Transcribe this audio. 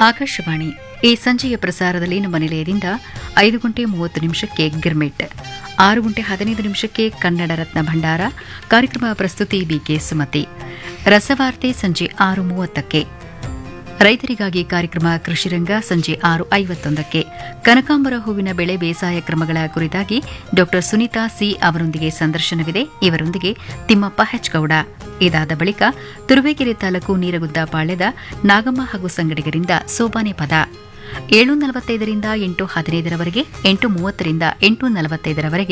ಆಕಾಶವಾಣಿ ಈ ಸಂಜೆಯ ಪ್ರಸಾರದಲ್ಲಿ ನಮ್ಮ ನಿಲಯದಿಂದ ಐದು ಗಂಟೆ ಮೂವತ್ತು ನಿಮಿಷಕ್ಕೆ ಗಿರ್ಮಿಟ್ ಆರು ಗಂಟೆ ಹದಿನೈದು ನಿಮಿಷಕ್ಕೆ ಕನ್ನಡ ರತ್ನ ಭಂಡಾರ ಕಾರ್ಯಕ್ರಮ ಪ್ರಸ್ತುತಿ ಬಿಕೆ ಸುಮತಿ ರಸವಾರ್ತೆ ಸಂಜೆ ಆರು ಮೂವತ್ತಕ್ಕೆ ರೈತರಿಗಾಗಿ ಕಾರ್ಯಕ್ರಮ ಕೃಷಿರಂಗ ಸಂಜೆ ಆರು ಐವತ್ತೊಂದಕ್ಕೆ ಕನಕಾಂಬರ ಹೂವಿನ ಬೆಳೆ ಬೇಸಾಯ ಕ್ರಮಗಳ ಕುರಿತಾಗಿ ಡಾ ಸುನೀತಾ ಸಿ ಅವರೊಂದಿಗೆ ಸಂದರ್ಶನವಿದೆ ಇವರೊಂದಿಗೆ ತಿಮ್ಮಪ್ಪ ಹೆಚ್ಗೌಡ ಇದಾದ ಬಳಿಕ ತುರುವೇಕೆರೆ ತಾಲೂಕು ನೀರಗುದ್ದ ಪಾಳ್ಯದ ನಾಗಮ್ಮ ಹಾಗೂ ಸಂಗಡಿಗರಿಂದ ಸೋಬಾನೆ ಪದ ಏಳು ನಲವತ್ತೈದರಿಂದ ಎಂಟು ಹದಿನೈದರವರೆಗೆ ಎಂಟು ಮೂವತ್ತರಿಂದ ಎಂಟು ನಲವತ್ತೈದರವರೆಗೆ